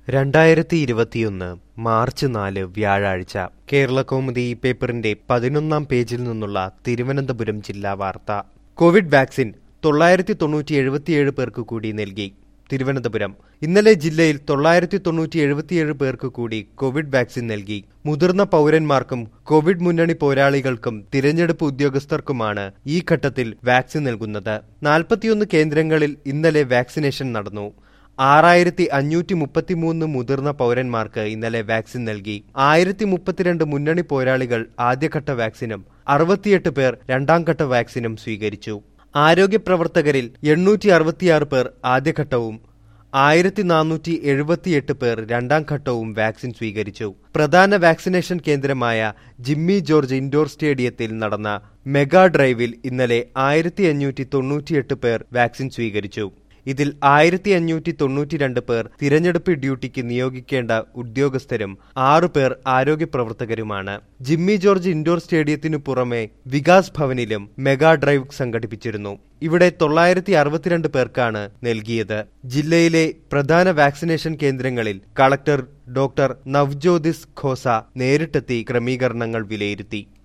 രണ്ടായിരത്തി ഇരുപത്തിയൊന്ന് മാർച്ച് നാല് വ്യാഴാഴ്ച കേരളകൗമുദി ഈ പേപ്പറിന്റെ പതിനൊന്നാം പേജിൽ നിന്നുള്ള തിരുവനന്തപുരം ജില്ലാ വാർത്ത കോവിഡ് വാക്സിൻ തൊള്ളായിരത്തി തൊണ്ണൂറ്റി എഴുപത്തിയേഴ് പേർക്ക് കൂടി നൽകി തിരുവനന്തപുരം ഇന്നലെ ജില്ലയിൽ തൊള്ളായിരത്തി തൊണ്ണൂറ്റി എഴുപത്തിയേഴ് പേർക്ക് കൂടി കോവിഡ് വാക്സിൻ നൽകി മുതിർന്ന പൗരന്മാർക്കും കോവിഡ് മുന്നണി പോരാളികൾക്കും തിരഞ്ഞെടുപ്പ് ഉദ്യോഗസ്ഥർക്കുമാണ് ഈ ഘട്ടത്തിൽ വാക്സിൻ നൽകുന്നത് നാൽപ്പത്തിയൊന്ന് കേന്ദ്രങ്ങളിൽ ഇന്നലെ വാക്സിനേഷൻ നടന്നു ആറായിരത്തി അഞ്ഞൂറ്റി മുപ്പത്തിമൂന്ന് മുതിർന്ന പൗരന്മാർക്ക് ഇന്നലെ വാക്സിൻ നൽകി ആയിരത്തി മുപ്പത്തിരണ്ട് മുന്നണി പോരാളികൾ ആദ്യഘട്ട വാക്സിനും അറുപത്തിയെട്ട് പേർ രണ്ടാം ഘട്ട വാക്സിനും സ്വീകരിച്ചു ആരോഗ്യ പ്രവർത്തകരിൽ എണ്ണൂറ്റി അറുപത്തിയാറ് പേർ ആദ്യഘട്ടവും ആയിരത്തി നാനൂറ്റി എഴുപത്തിയെട്ട് പേർ രണ്ടാം ഘട്ടവും വാക്സിൻ സ്വീകരിച്ചു പ്രധാന വാക്സിനേഷൻ കേന്ദ്രമായ ജിമ്മി ജോർജ് ഇൻഡോർ സ്റ്റേഡിയത്തിൽ നടന്ന മെഗാ ഡ്രൈവിൽ ഇന്നലെ ആയിരത്തി അഞ്ഞൂറ്റി തൊണ്ണൂറ്റിയെട്ട് പേർ വാക്സിൻ സ്വീകരിച്ചു ഇതിൽ ആയിരത്തി അഞ്ഞൂറ്റി തൊണ്ണൂറ്റിരണ്ട് പേർ തിരഞ്ഞെടുപ്പ് ഡ്യൂട്ടിക്ക് നിയോഗിക്കേണ്ട ഉദ്യോഗസ്ഥരും ആറു പേർ ആരോഗ്യ പ്രവർത്തകരുമാണ് ജിമ്മി ജോർജ് ഇൻഡോർ സ്റ്റേഡിയത്തിനു പുറമെ വികാസ് ഭവനിലും മെഗാ ഡ്രൈവ് സംഘടിപ്പിച്ചിരുന്നു ഇവിടെ തൊള്ളായിരത്തി അറുപത്തിരണ്ട് പേർക്കാണ് നൽകിയത് ജില്ലയിലെ പ്രധാന വാക്സിനേഷൻ കേന്ദ്രങ്ങളിൽ കളക്ടർ ഡോക്ടർ നവ്ജ്യോതിസ് ഖോസ നേരിട്ടെത്തി ക്രമീകരണങ്ങൾ വിലയിരുത്തി